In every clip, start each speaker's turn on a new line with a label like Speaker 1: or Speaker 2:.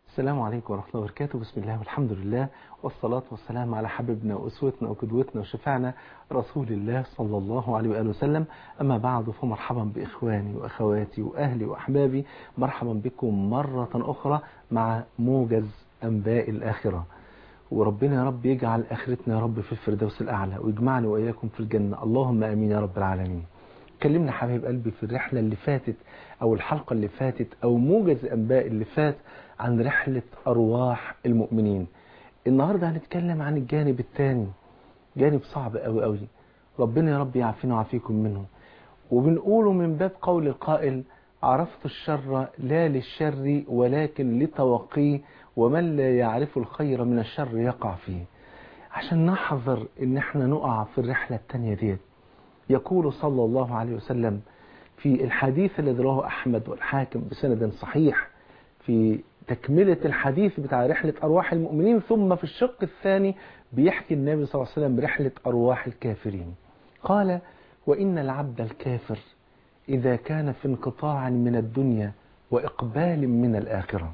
Speaker 1: السلام عليكم ورحمة الله وبركاته بسم الله والحمد لله والصلاة والسلام على حبيبنا وأسوتنا وقدوتنا وشفعنا رسول الله صلى الله عليه وآله وسلم أما بعد فمرحبا بإخواني وأخواتي وأهلي وأحبابي مرحبا بكم مرة أخرى مع موجز أنباء الآخرة وربنا يا رب يجعل آخرتنا يا رب في الفردوس الأعلى ويجمعني وإياكم في الجنة اللهم آمين يا رب العالمين كلمنا حبيب قلبي في الرحلة اللي فاتت أو الحلقة اللي فاتت أو موجز أنباء اللي فات عن رحلة أرواح المؤمنين النهاردة هنتكلم عن الجانب الثاني جانب صعب قوي قوي ربنا يا رب يعافينا ويعافيكم منه وبنقوله من باب قول القائل عرفت الشر لا للشر ولكن لتوقيه ومن لا يعرف الخير من الشر يقع فيه عشان نحذر ان احنا نقع في الرحلة التانية ديت يقول صلى الله عليه وسلم في الحديث الذي رواه أحمد والحاكم بسند صحيح في تكملة الحديث بتاع رحلة أرواح المؤمنين ثم في الشق الثاني بيحكي النبي صلى الله عليه وسلم برحلة أرواح الكافرين قال وإن العبد الكافر إذا كان في انقطاع من الدنيا وإقبال من الآخرة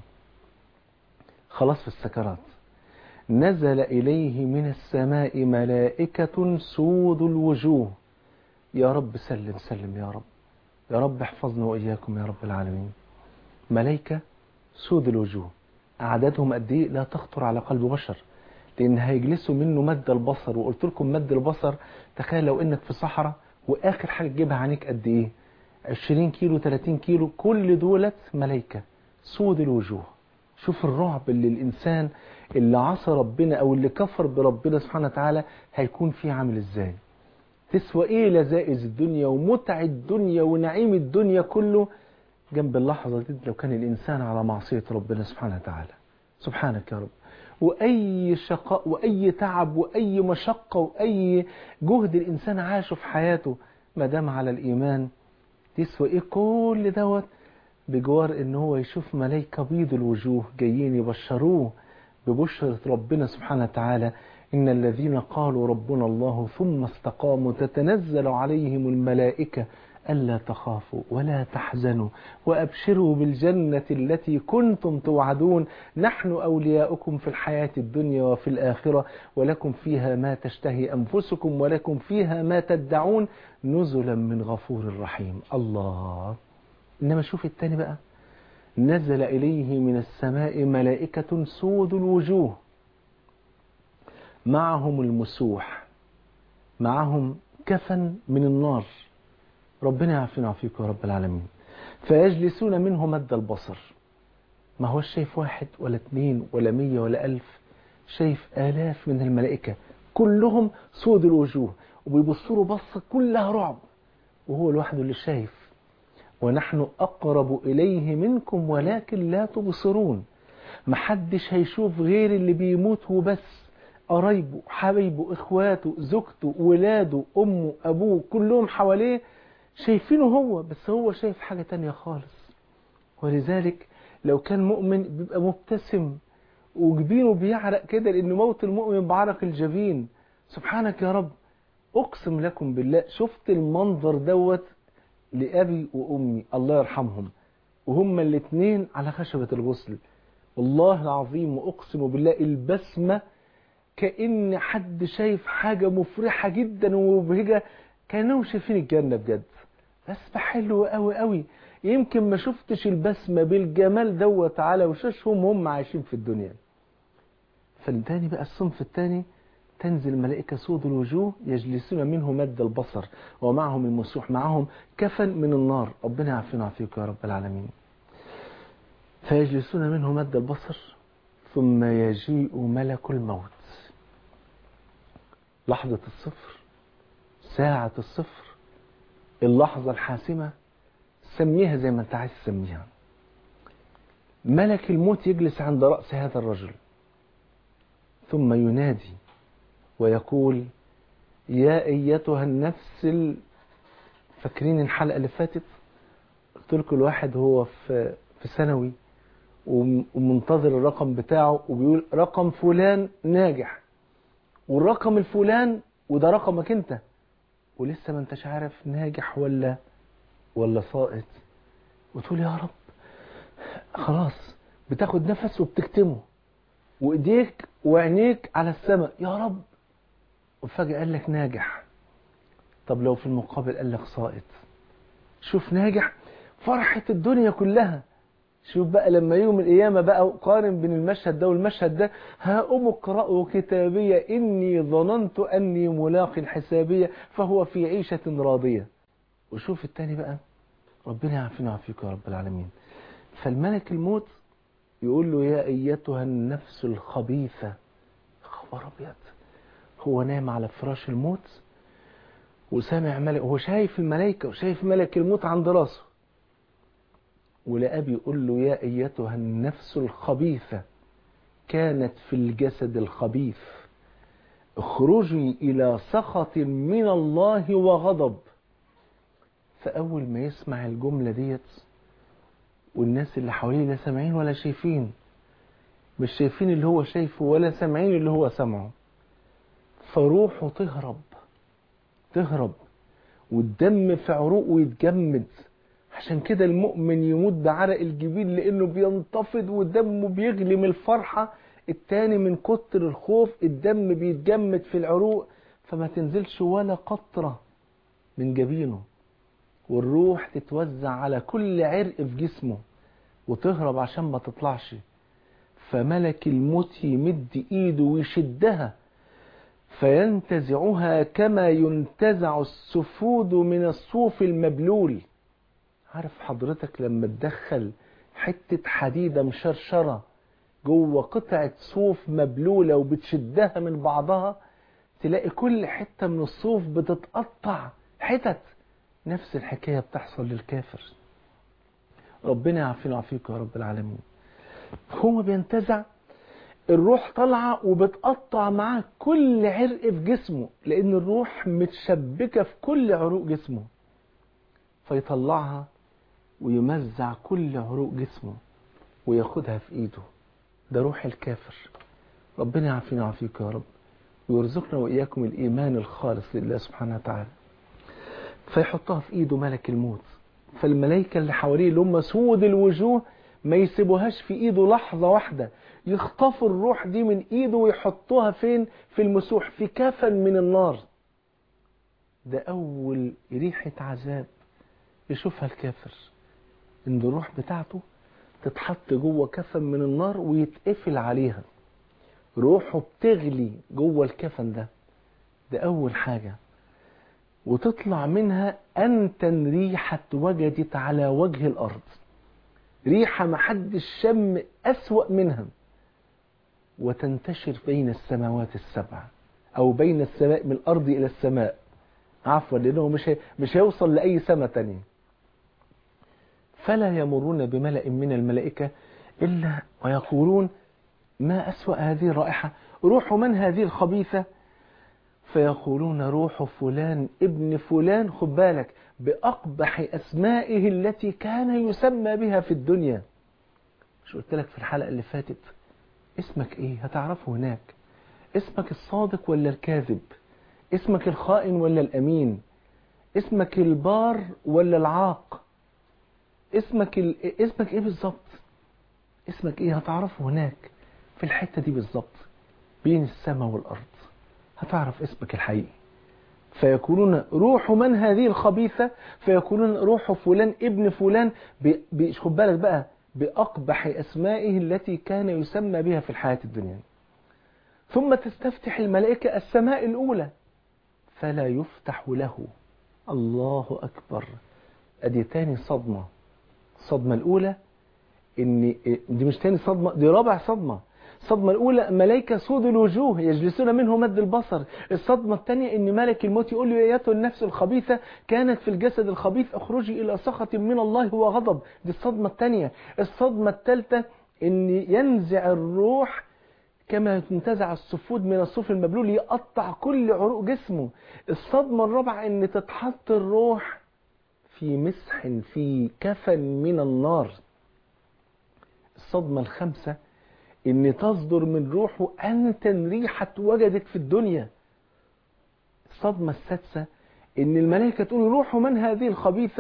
Speaker 1: خلاص في السكرات نزل إليه من السماء ملائكة سود الوجوه يا رب سلم سلم يا رب يا رب احفظنا وإياكم يا رب العالمين ملائكة سود الوجوه أعدادهم قد إيه لا تخطر على قلب بشر لأن هيجلسوا منه مد البصر وقلت لكم مد البصر تخيل لو إنك في صحراء وآخر حاجة تجيبها عنيك قد إيه 20 كيلو 30 كيلو كل دولت ملائكة سود الوجوه شوف الرعب اللي الإنسان اللي عصى ربنا أو اللي كفر بربنا سبحانه وتعالى هيكون فيه عامل إزاي تسوى ايه لذائذ الدنيا ومتع الدنيا ونعيم الدنيا كله جنب اللحظة دي لو كان الإنسان على معصية ربنا سبحانه وتعالى سبحانك يا رب وأي شقاء وأي تعب وأي مشقة وأي جهد الإنسان عاشه في حياته ما دام على الإيمان تسوى إيه كل دوت بجوار إن هو يشوف ملايكة بيض الوجوه جايين يبشروه ببشرة ربنا سبحانه وتعالى إن الذين قالوا ربنا الله ثم استقاموا تتنزل عليهم الملائكة ألا تخافوا ولا تحزنوا وأبشروا بالجنة التي كنتم توعدون نحن أولياؤكم في الحياة الدنيا وفي الآخرة ولكم فيها ما تشتهي أنفسكم ولكم فيها ما تدعون نزلا من غفور رحيم الله إنما شوف التاني بقى نزل إليه من السماء ملائكة سود الوجوه معهم المسوح معهم كفن من النار ربنا يعافينا ويعافيكم يا رب العالمين فيجلسون منه مد البصر ما هو شايف واحد ولا اثنين ولا مية ولا ألف شايف آلاف من الملائكة كلهم سود الوجوه وبيبصوا له بصة كلها رعب وهو لوحده اللي شايف ونحن أقرب إليه منكم ولكن لا تبصرون محدش هيشوف غير اللي بيموت وبس قرايبه حبايبه اخواته زوجته ولاده امه ابوه كلهم حواليه شايفينه هو بس هو شايف حاجة تانية خالص ولذلك لو كان مؤمن بيبقى مبتسم وجبينه بيعرق كده لان موت المؤمن بعرق الجبين سبحانك يا رب اقسم لكم بالله شفت المنظر دوت لابي وامي الله يرحمهم وهما الاثنين على خشبة الغسل والله العظيم واقسم بالله البسمه كأن حد شايف حاجة مفرحة جدا ومبهجة كانوا شايفين الجنة بجد بسمة حلوة قوي قوي يمكن ما شفتش البسمة بالجمال دوت على وشاشهم هم عايشين في الدنيا فالتاني بقى الصنف التاني تنزل ملائكة سود الوجوه يجلسون منه مد البصر ومعهم المسوح معهم كفن من النار ربنا يعافينا ويعافيك يا رب العالمين فيجلسون منه مد البصر ثم يجيء ملك الموت لحظة الصفر ساعة الصفر اللحظة الحاسمة سميها زي ما انت عايز تسميها ملك الموت يجلس عند رأس هذا الرجل ثم ينادي ويقول يا أيتها النفس ال... فاكرين الحلقة اللي فاتت قلت لكم الواحد هو في في ثانوي ومنتظر الرقم بتاعه وبيقول رقم فلان ناجح والرقم الفلان وده رقمك انت ولسه ما انتش عارف ناجح ولا ولا ساقط وتقول يا رب خلاص بتاخد نفس وبتكتمه وايديك وعينيك على السماء يا رب وفجأة قال لك ناجح طب لو في المقابل قال لك ساقط شوف ناجح فرحة الدنيا كلها شوف بقى لما يوم القيامة بقى قارن بين المشهد ده والمشهد ده هاؤم اقرأوا كتابية إني ظننت أني ملاق حسابية فهو في عيشة راضية وشوف التاني بقى ربنا يعافينا ويعافيك يا رب العالمين فالملك الموت يقول له يا أيتها النفس الخبيثة خبر أبيض هو نام على فراش الموت وسامع ملك هو شايف الملائكة وشايف ملك الموت عند راسه ولقاه بيقول له يا أيتها النفس الخبيثة كانت في الجسد الخبيث اخرجي إلى سخط من الله وغضب فأول ما يسمع الجملة ديت والناس اللي حواليه لا سامعين ولا شايفين مش شايفين اللي هو شايفه ولا سامعين اللي هو سمعه فروحه تهرب تهرب والدم في عروقه يتجمد عشان كده المؤمن يموت بعرق الجبين لانه بينتفض ودمه بيغلي من الفرحة التاني من كتر الخوف الدم بيتجمد في العروق فما تنزلش ولا قطرة من جبينه والروح تتوزع على كل عرق في جسمه وتهرب عشان ما تطلعش فملك الموت يمد ايده ويشدها فينتزعها كما ينتزع السفود من الصوف المبلول عارف حضرتك لما تدخل حتة حديدة مشرشرة جوه قطعة صوف مبلولة وبتشدها من بعضها تلاقي كل حتة من الصوف بتتقطع حتت نفس الحكاية بتحصل للكافر ربنا يعافينا ويعافيك يا رب العالمين هو بينتزع الروح طالعة وبتقطع معاه كل عرق في جسمه لأن الروح متشبكة في كل عروق جسمه فيطلعها ويمزع كل عروق جسمه وياخدها في ايده ده روح الكافر ربنا يعافينا ويعافيك يا رب ويرزقنا وإياكم الإيمان الخالص لله سبحانه وتعالى فيحطها في ايده ملك الموت فالملائكة اللي حواليه اللي هم سود الوجوه ما يسيبوهاش في ايده لحظة واحدة يخطفوا الروح دي من ايده ويحطوها فين في المسوح في كفن من النار ده اول ريحة عذاب يشوفها الكافر ان الروح بتاعته تتحط جوه كفن من النار ويتقفل عليها روحه بتغلي جوه الكفن ده ده اول حاجة وتطلع منها أنتن ريحة وجدت على وجه الأرض ريحة محدش شم أسوأ منها وتنتشر بين السماوات السبع أو بين السماء من الأرض إلى السماء عفوا لأنه مش مش هيوصل لأي سماء تانية فلا يمرون بملأ من الملائكة إلا ويقولون ما أسوأ هذه الرائحة روح من هذه الخبيثة فيقولون روح فلان ابن فلان خد بالك بأقبح أسمائه التي كان يسمى بها في الدنيا مش قلت لك في الحلقة اللي فاتت اسمك ايه هتعرفه هناك اسمك الصادق ولا الكاذب اسمك الخائن ولا الأمين اسمك البار ولا العاق اسمك ال... اسمك ايه بالظبط اسمك ايه هتعرفه هناك في الحتة دي بالظبط بين السماء والأرض هتعرف اسمك الحقيقي فيقولون روح من هذه الخبيثة فيقولون روح فلان ابن فلان خد بالك بقى بأقبح أسمائه التي كان يسمى بها في الحياة الدنيا ثم تستفتح الملائكة السماء الأولى فلا يفتح له الله أكبر أدي تاني صدمة الصدمة الأولى إن دي مش تاني صدمة دي رابع صدمة الصدمة الأولى ملائكة سود الوجوه يجلسون منه مد البصر الصدمة الثانية أن ملك الموت يقول له يا النفس الخبيثة كانت في الجسد الخبيث اخرجي إلى سخط من الله وغضب دي الصدمة الثانية الصدمة الثالثة أن ينزع الروح كما ينتزع السفود من الصوف المبلول يقطع كل عروق جسمه الصدمة الرابعة أن تتحط الروح في مسح في كفن من النار الصدمة الخامسة ان تصدر من روحه انتن ريحة وجدت في الدنيا الصدمة السادسة ان الملائكة تقول روح من هذه الخبيثة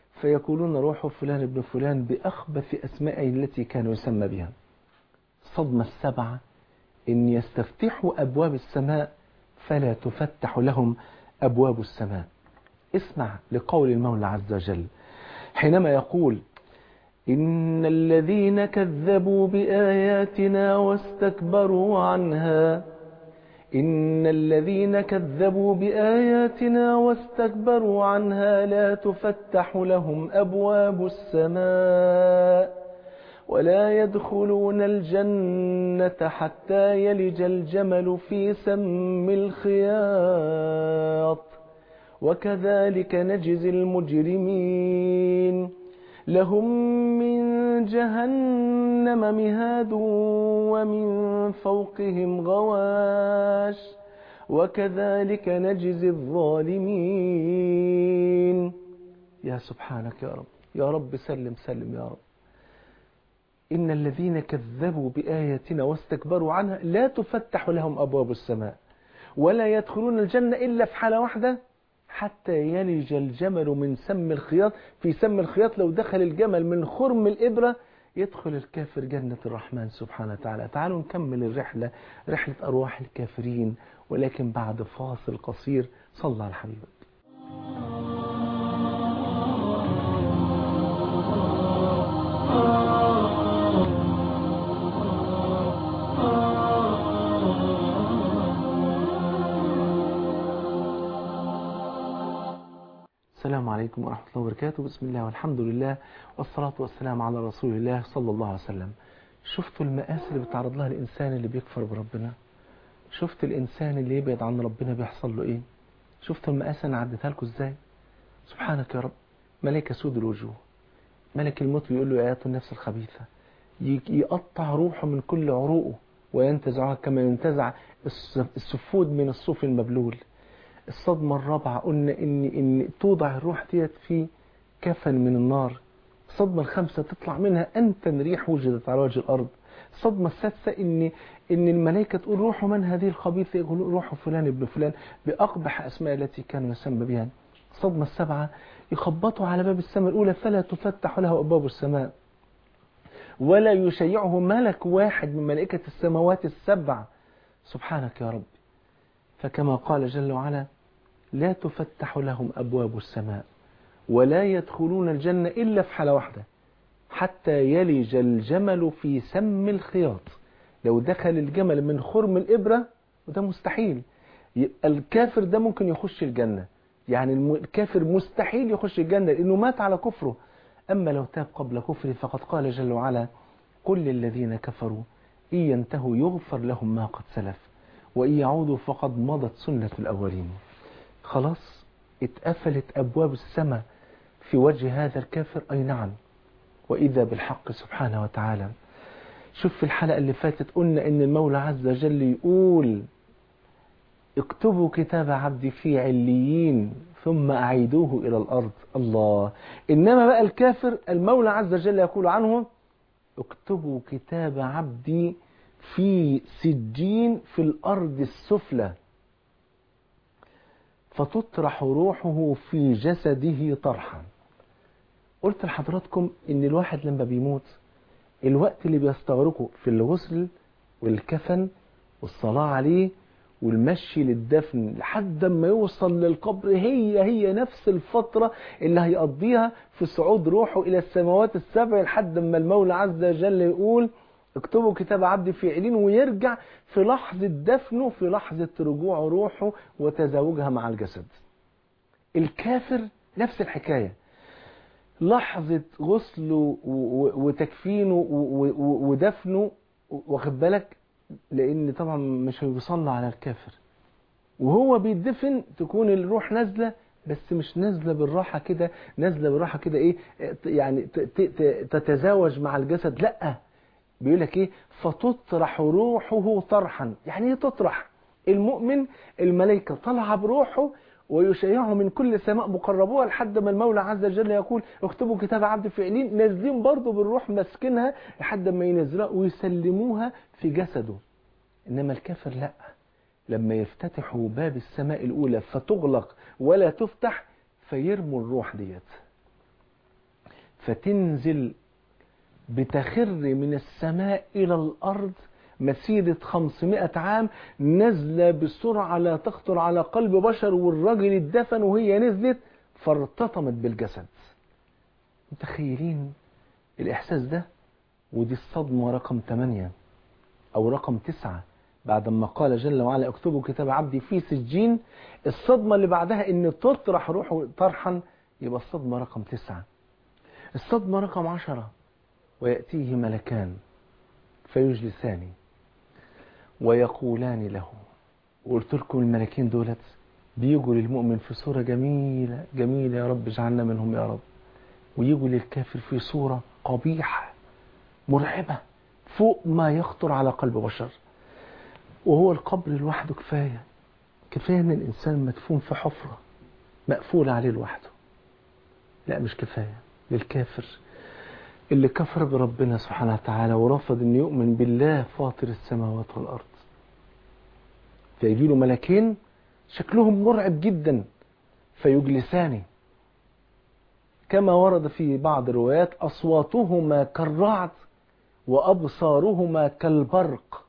Speaker 1: فيقولون روح فلان ابن فلان بأخبث أسمائه التي كان يسمى بها الصدمة السبعة إن يستفتحوا أبواب السماء فلا تفتح لهم أبواب السماء اسمع لقول المولى عز وجل حينما يقول إن الذين كذبوا بآياتنا واستكبروا عنها إن الذين كذبوا بآياتنا واستكبروا عنها لا تفتح لهم أبواب السماء ولا يدخلون الجنة حتى يلج الجمل في سم الخياط وكذلك نجزي المجرمين لهم من جهنم مهاد ومن فوقهم غواش وكذلك نجزي الظالمين يا سبحانك يا رب يا رب سلم سلم يا رب إن الذين كذبوا بآياتنا واستكبروا عنها لا تفتح لهم أبواب السماء ولا يدخلون الجنة إلا في حالة واحدة حتى يلج الجمل من سم الخياط في سم الخياط لو دخل الجمل من خرم الإبرة يدخل الكافر جنة الرحمن سبحانه وتعالى تعالوا نكمل الرحلة رحلة أرواح الكافرين ولكن بعد فاصل قصير صلى على حبيبك السلام عليكم ورحمة الله وبركاته بسم الله والحمد لله والصلاة والسلام على رسول الله صلى الله عليه وسلم شفتوا المآسي اللي بتعرض لها الإنسان اللي بيكفر بربنا شفت الإنسان اللي يبعد عن ربنا بيحصل له إيه شفتوا المآسي أنا عديتها لكم إزاي سبحانك يا رب ملك سود الوجوه ملك الموت يقول له آيات النفس الخبيثة يقطع روحه من كل عروقه وينتزعها كما ينتزع السفود من الصوف المبلول الصدمة الرابعة قلنا إن إن توضع الروح ديت في كفن من النار الصدمة الخامسة تطلع منها أنتن ريح وجدت على وجه الأرض الصدمة السادسة إن إن الملائكة تقول روح من هذه الخبيثة يقول روح فلان ابن فلان بأقبح أسماء التي كانوا يسمى بها الصدمة السبعة يخبطوا على باب السماء الأولى فلا تفتح له أبواب السماء ولا يشيعه ملك واحد من ملائكة السماوات السبع سبحانك يا رب فكما قال جل وعلا لا تفتح لهم أبواب السماء ولا يدخلون الجنة إلا في حالة واحدة حتى يلج الجمل في سم الخياط لو دخل الجمل من خرم الإبرة وده مستحيل يبقى الكافر ده ممكن يخش الجنة يعني الكافر مستحيل يخش الجنة لأنه مات على كفره أما لو تاب قبل كفره فقد قال جل وعلا قل للذين كفروا إن ينتهوا يغفر لهم ما قد سلف وإن يعودوا فقد مضت سنة الأولين خلاص اتقفلت أبواب السماء في وجه هذا الكافر أي نعم وإذا بالحق سبحانه وتعالى شوف في الحلقة اللي فاتت قلنا إن المولى عز وجل يقول اكتبوا كتاب عبدي في عليين ثم أعيدوه إلى الأرض الله إنما بقى الكافر المولى عز وجل يقول عنه اكتبوا كتاب عبدي في سجين في الأرض السفلى فتطرح روحه في جسده طرحا قلت لحضراتكم ان الواحد لما بيموت الوقت اللي بيستغرقه في الغسل والكفن والصلاة عليه والمشي للدفن لحد ما يوصل للقبر هي هي نفس الفترة اللي هيقضيها في صعود روحه إلى السماوات السبع لحد ما المولى عز وجل يقول اكتبوا كتاب عبد في علين ويرجع في لحظة دفنه في لحظة رجوع روحه وتزاوجها مع الجسد الكافر نفس الحكاية لحظة غسله وتكفينه ودفنه واخد بالك لان طبعا مش هيصلى على الكافر وهو بيدفن تكون الروح نازله بس مش نازله بالراحه كده نازله بالراحه كده ايه يعني تتزاوج مع الجسد لا بيقول لك ايه فتطرح روحه طرحا يعني ايه تطرح المؤمن الملائكه طالعه بروحه ويشيعه من كل سماء مقربوها لحد ما المولى عز وجل يقول اكتبوا كتاب عبد فعلين نازلين برضه بالروح ماسكينها لحد ما ينزلوها ويسلموها في جسده انما الكافر لا لما يفتتحوا باب السماء الاولى فتغلق ولا تفتح فيرموا الروح ديت فتنزل بتخر من السماء إلى الأرض مسيرة 500 عام نازلة بسرعة لا تخطر على قلب بشر والراجل اتدفن وهي نزلت فارتطمت بالجسد متخيلين الإحساس ده ودي الصدمة رقم 8 أو رقم 9 بعد ما قال جل وعلا اكتبوا كتاب عبدي في سجين الصدمة اللي بعدها ان تطرح روحه طرحا يبقى الصدمة رقم 9 الصدمة رقم 10 ويأتيه ملكان فيجلسان ويقولان له وقلت لكم الملكين دولت بيجوا للمؤمن في صورة جميلة جميلة يا رب اجعلنا منهم يا رب ويجوا للكافر في صورة قبيحة مرعبة فوق ما يخطر على قلب بشر وهو القبر لوحده كفاية كفاية ان الانسان مدفون في حفرة مقفولة عليه لوحده لا مش كفاية للكافر اللي كفر بربنا سبحانه وتعالى ورفض ان يؤمن بالله فاطر السماوات والارض فيجي له ملكين شكلهم مرعب جدا فيجلسان كما ورد في بعض الروايات اصواتهما كالرعد وابصارهما كالبرق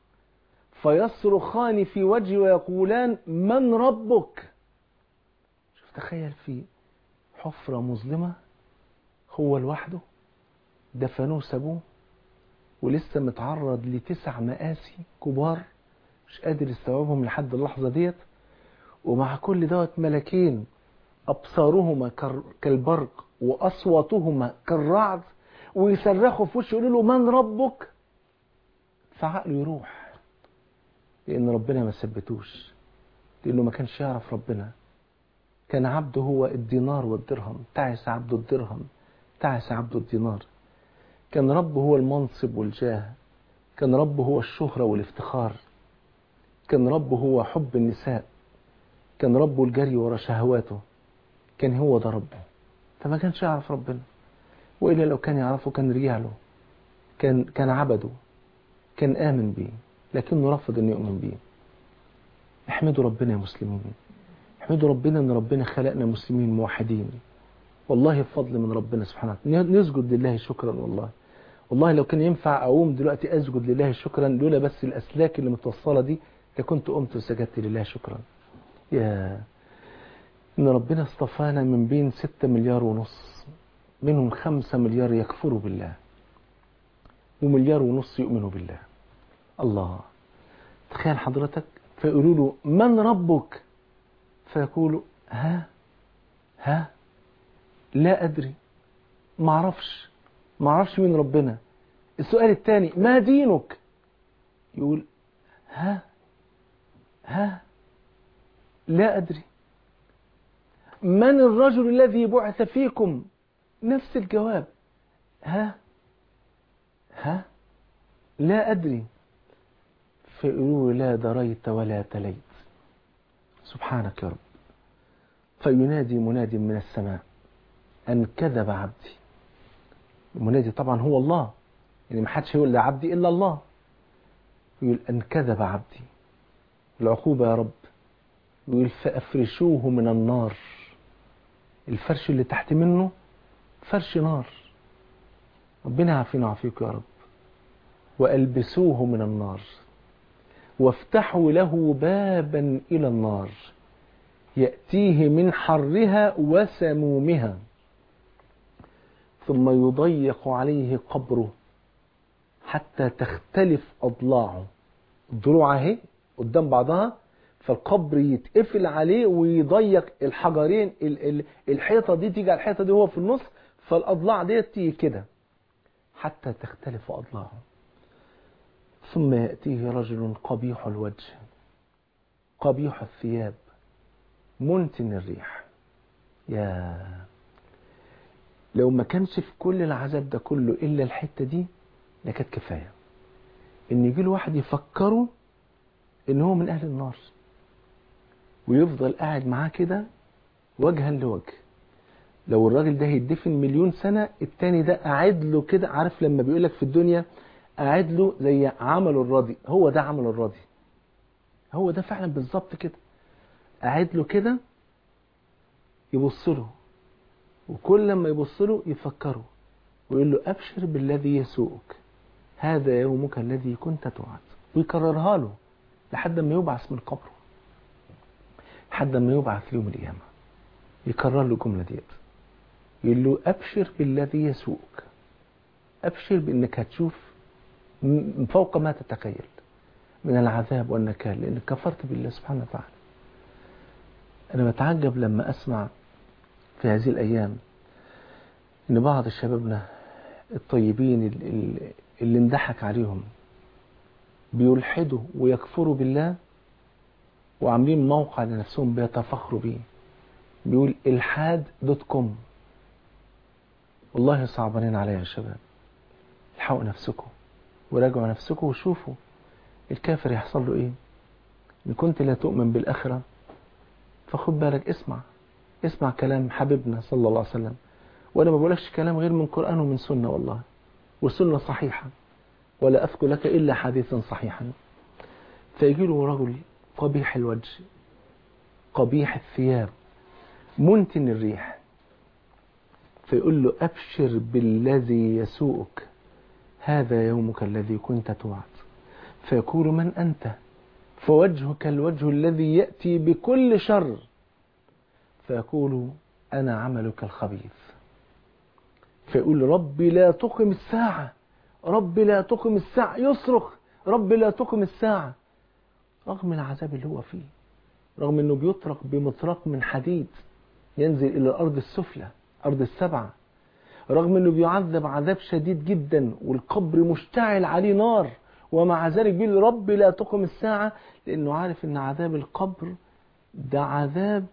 Speaker 1: فيصرخان في وجهه ويقولان من ربك شوف تخيل في حفرة مظلمة هو لوحده دفنوه سابوه ولسه متعرض لتسع مآسي كبار مش قادر يستوعبهم لحد اللحظة ديت ومع كل دوت ملكين أبصارهما كالبرق وأصواتهما كالرعد ويصرخوا في وشه يقولوا له من ربك فعقله يروح لأن ربنا ما ثبتوش لأنه ما كانش يعرف ربنا كان عبده هو الدينار والدرهم تعس عبده الدرهم تعس عبده الدينار كان ربه هو المنصب والجاه كان ربه هو الشهرة والافتخار كان ربه هو حب النساء كان ربه الجري ورا شهواته كان هو ده ربه فما كانش يعرف ربنا وإلا لو كان يعرفه كان رجع له كان كان عبده كان آمن بيه لكنه رفض أن يؤمن بيه احمدوا ربنا يا مسلمين احمدوا ربنا أن ربنا خلقنا مسلمين موحدين والله الفضل من ربنا سبحانه وتعالى نسجد لله شكرا والله والله لو كان ينفع أقوم دلوقتي أسجد لله شكرا لولا بس الأسلاك اللي متوصلة دي لكنت قمت وسجدت لله شكرا يا إن ربنا اصطفانا من بين ستة مليار ونص منهم خمسة مليار يكفروا بالله ومليار ونص يؤمنوا بالله الله تخيل حضرتك فيقولوا له من ربك فيقولوا ها ها لا أدري ما اعرفش ما اعرفش مين ربنا السؤال الثاني ما دينك يقول ها ها لا أدري من الرجل الذي بعث فيكم نفس الجواب ها ها لا أدري فيقولوا لا دريت ولا تليت سبحانك يا رب فينادي مناد من السماء أن كذب عبدي المنادي طبعا هو الله يعني ما حدش يقول لعبدي إلا الله يقول أن كذب عبدي العقوبة يا رب يقول فأفرشوه من النار الفرش اللي تحت منه فرش نار ربنا يعافينا ويعافيك يا رب وألبسوه من النار وافتحوا له بابا إلى النار يأتيه من حرها وسمومها ثم يضيق عليه قبره حتى تختلف أضلاعه الضلوع اهي قدام بعضها فالقبر يتقفل عليه ويضيق الحجرين الحيطة دي تيجي على الحيطة دي هو في النص فالأضلاع دي تيجي كده حتى تختلف أضلاعه ثم يأتيه رجل قبيح الوجه قبيح الثياب منتن الريح يا لو ما كانش في كل العذاب ده كله إلا الحتة دي لكانت كفاية إن يجي له واحد يفكره إن هو من أهل النار ويفضل قاعد معاه كده وجها لوجه لو الراجل ده هيدفن مليون سنة التاني ده قاعد له كده عارف لما بيقولك في الدنيا قاعد له زي عمل الراضي هو ده عمل الراضي هو ده فعلا بالظبط كده قاعد له كده يبص له وكل لما يبص له يفكره ويقول له أبشر بالذي يسوءك هذا يومك الذي كنت توعد ويكررها له لحد ما يبعث من قبره لحد ما يبعث يوم القيامة يكرر له الجملة ديت يقول له أبشر بالذي يسوءك أبشر بأنك هتشوف م- فوق ما تتخيل من العذاب والنكال لأنك كفرت بالله سبحانه وتعالى أنا بتعجب لما أسمع في هذه الأيام إن بعض شبابنا الطيبين ال- ال- اللي اندحك عليهم بيلحدوا ويكفروا بالله وعاملين موقع لنفسهم بيتفخروا بيه بيقول الحاد دوت كوم والله صعبانين عليا يا شباب الحقوا نفسكم وراجعوا نفسكم وشوفوا الكافر يحصل له ايه ان كنت لا تؤمن بالاخره فخد بالك اسمع اسمع كلام حبيبنا صلى الله عليه وسلم وانا ما بقولكش كلام غير من قران ومن سنه والله والسنه صحيحه ولا اذكر لك الا حديثا صحيحا فيجي له رجل قبيح الوجه قبيح الثياب منتن الريح فيقول له أبشر بالذي يسوءك هذا يومك الذي كنت توعد فيقول من أنت فوجهك الوجه الذي يأتي بكل شر فيقول أنا عملك الخبيث فيقول ربي لا تقم الساعة ربي لا تقم الساعة يصرخ ربي لا تقم الساعة رغم العذاب اللي هو فيه رغم انه بيطرق بمطرق من حديد ينزل الى الارض السفلى ارض السبعه رغم انه بيعذب عذاب شديد جدا والقبر مشتعل عليه نار ومع ذلك بيقول رب لا تقم الساعه لانه عارف ان عذاب القبر ده عذاب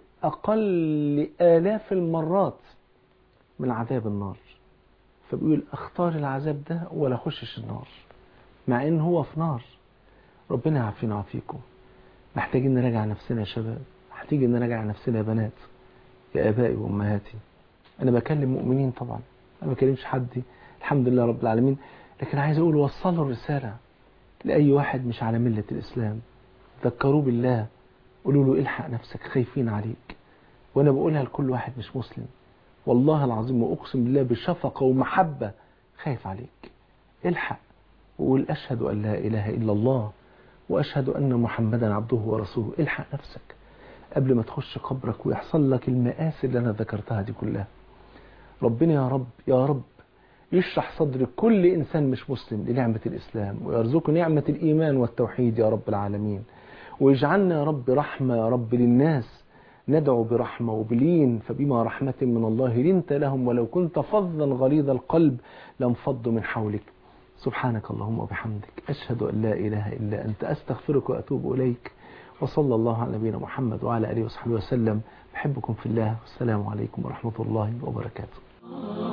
Speaker 1: اقل الاف المرات من عذاب النار فبيقول اختار العذاب ده ولا اخشش النار مع ان هو في نار ربنا يعافينا ويعافيكم محتاجين نراجع نفسنا يا شباب محتاجين نراجع نفسنا يا بنات يا ابائي وامهاتي انا بكلم مؤمنين طبعا انا ما بكلمش حد الحمد لله رب العالمين لكن عايز اقول وصلوا الرساله لاي واحد مش على مله الاسلام ذكروه بالله قولوا له الحق نفسك خايفين عليك وانا بقولها لكل واحد مش مسلم والله العظيم واقسم بالله بشفقه ومحبه خايف عليك الحق وقول اشهد ان لا اله الا الله واشهد ان محمدا عبده ورسوله الحق نفسك قبل ما تخش قبرك ويحصل لك المآسي اللي انا ذكرتها دي كلها ربنا يا رب يا رب يشرح صدر كل انسان مش مسلم لنعمه الاسلام ويرزقه نعمه الايمان والتوحيد يا رب العالمين ويجعلنا يا رب رحمه يا رب للناس ندعو برحمه وبلين فبما رحمه من الله لنت لهم ولو كنت فظا غليظ القلب لانفضوا من حولك سبحانك اللهم وبحمدك أشهد أن لا إله إلا أنت أستغفرك وأتوب إليك وصلى الله على نبينا محمد وعلى آله وصحبه وسلم بحبكم في الله والسلام عليكم ورحمة الله وبركاته